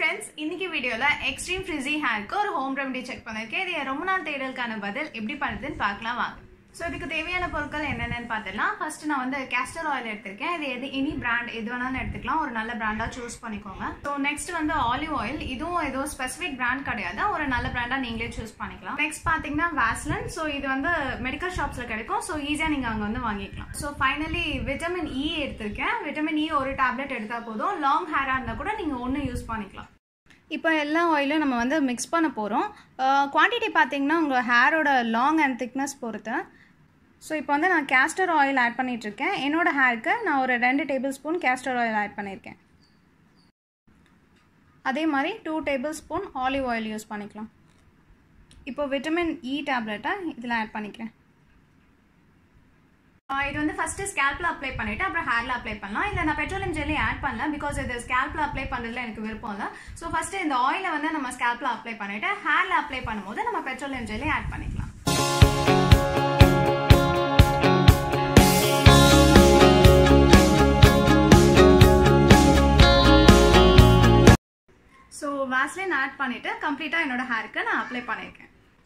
friends இன்னைக்கு வீடியோல extreme frizzy ஹேருக்கு ஒரு ஹோம் ரெமெடி செக் பண்ணிருக்கேன் இது என் ரொம்ப நாள் தேடலுக்கான பதில் எப்படி பண்ணுறதுன்னு பார்க்கலாம் வாங்க ஸோ இதுக்கு தேவையான பொருட்கள் என்னென்னு பார்த்துடலாம் ஃபர்ஸ்ட் நான் வந்து கேஸ்டர் ஆயில் எடுத்திருக்கேன் இது எது எனி பிராண்ட் எது வேணாலும் எடுத்துக்கலாம் ஒரு நல்ல பிராண்டாக சூஸ் பண்ணிக்கோங்க ஸோ நெக்ஸ்ட் வந்து ஆலிவ் ஆயில் இதுவும் ஏதோ ஸ்பெசிஃபிக் பிராண்ட் கிடையாது ஒரு நல்ல பிராண்டாக நீங்களே சூஸ் பண்ணிக்கலாம் நெக்ஸ்ட் பார்த்தீங்கன்னா வேஸ்லன் ஸோ இது வந்து மெடிக்கல் ஷாப்ஸில் கிடைக்கும் ஸோ ஈஸியாக நீங்கள் அங்கே வந்து வாங்கிக்கலாம் ஸோ ஃபைனலி விட்டமின் இ எடுத்திருக்கேன் விட்டமின் இ ஒரு டேப்லெட் எடுத்தால் போதும் லாங் ஹேராக இருந்தால் கூட நீங்கள் ஒன்று யூஸ் பண்ணிக்கலாம் இப்போ எல்லா ஆயிலும் நம்ம வந்து மிக்ஸ் பண்ண போகிறோம் குவான்டிட்டி பார்த்தீங்கன்னா உங்கள் ஹேரோட லாங் அண்ட் திக்னஸ் பொறுத்து ஸோ இப்போ வந்து நான் கேஸ்டர் ஆயில் ஆட் பண்ணிகிட்ருக்கேன் என்னோடய ஹேருக்கு நான் ஒரு ரெண்டு tablespoon castor oil add பண்ணியிருக்கேன் அதே மாதிரி two tablespoon olive oil use பண்ணிக்கலாம் இப்போ விட்டமின் இ டேப்லெட்டை இதில் ஆட் பண்ணிக்கிறேன் இது வந்து ஃபர்ஸ்ட் ஸ்கேல்ப்ல அப்ளை பண்ணிட்டு அப்புறம் ஹேர்ல அப்ளை பண்ணலாம் இல்லை நான் பெட்ரோலியம் ஜெல்லி ஆட் பண்ணல பிகாஸ் இது ஸ்கேல்ப்ல அப்ளை பண்றதுல எனக்கு விருப்பம் இல்லை ஸோ ஃபர்ஸ்ட் இந்த ஆயிலை வந்து நம்ம ஸ்கேல்ப்ல அப்ளை பண்ணிட்டு ஹேர்ல அப்ளை பண்ணும்போது நம்ம பெட்ரோலியம் ஜெல்லி ஆட் பண்ணிக்கலாம் ஸோ வேஸ்லின் ஆட் பண்ணிட்டு கம்ப்ளீட்டாக என்னோட ஹேருக்கு நான் அப்ளை பண்ணியிருக்கேன்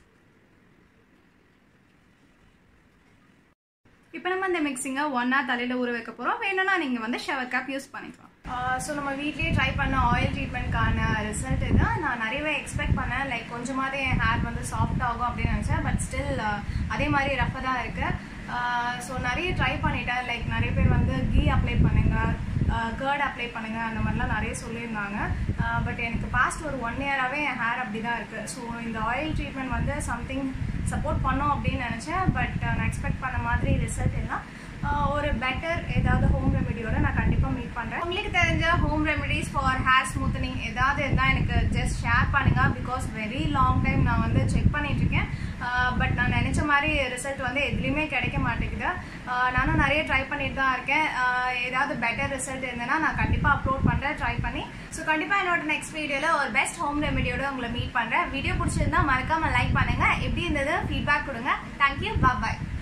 இப்போ நம்ம இந்த மிக்சிங்கை ஒன்றா தலையில் ஊற வைக்க போகிறோம் வேணும்னா நீங்கள் வந்து ஷவர் கேப் யூஸ் பண்ணிக்கலாம் ஸோ நம்ம வீட்லேயே ட்ரை பண்ண ஆயில் ட்ரீட்மெண்ட்கான ரிசல்ட் இது நான் நிறையவே எக்ஸ்பெக்ட் பண்ணேன் லைக் கொஞ்சமாவது என் ஹேர் வந்து சாஃப்ட் ஆகும் அப்படின்னு நினச்சேன் பட் ஸ்டில் அதே மாதிரி ரஃபாக தான் இருக்குது ஸோ நிறைய ட்ரை பண்ணிட்டேன் லைக் நிறைய பேர் வந்து கீ அப்ளை பண்ணுங்கள் கேர்ட் அப்ளை பண்ணுங்க அந்த மாதிரிலாம் நிறைய சொல்லியிருந்தாங்க பட் எனக்கு பாஸ்ட் ஒரு ஒன் இயராகவே என் ஹேர் அப்படி தான் இருக்குது ஸோ இந்த ஆயில் ட்ரீட்மெண்ட் வந்து சம்திங் சப்போர்ட் பண்ணோம் அப்படின்னு நினச்சேன் பட் நான் எக்ஸ்பெக்ட் பண்ண மாதிரி ரிசல்ட் எல்லாம் ஒரு பெட்டர் ஏதாவது ஹோம் ரெமெடியோட நான் கண்டிப்பாக மீட் பண்ணுறேன் உங்களுக்கு தெரிஞ்ச home remedies for hair smoothening ஏதாவது இருந்தால் எனக்கு ஜஸ்ட் ஷேர் பண்ணுங்க பிகாஸ் வெரி லாங் டைம் நான் வந்து செக் பண்ணிட்டுருக்கேன் பட் நான் நினச்ச மாதிரி ரிசல்ட் வந்து எதுலேயுமே கிடைக்க மாட்டேங்குது நானும் நிறைய ட்ரை பண்ணிட்டு தான் இருக்கேன் ஏதாவது பெட்டர் ரிசல்ட் இருந்ததுன்னா நான் கண்டிப்பாக அப்லோட் பண்ணுறேன் ட்ரை பண்ணி ஸோ கண்டிப்பாக என்னோட நெக்ஸ்ட் வீடியோவில் ஒரு பெஸ்ட் ஹோம் ரெமெடியோட உங்களை மீட் பண்ணுறேன் வீடியோ பிடிச்சிருந்தா மறக்காமல் லைக் பண்ணுங்கள் எப்படி இருந்தது ஃபீட்பேக் கொடுங்க தேங்க்யூ பாய்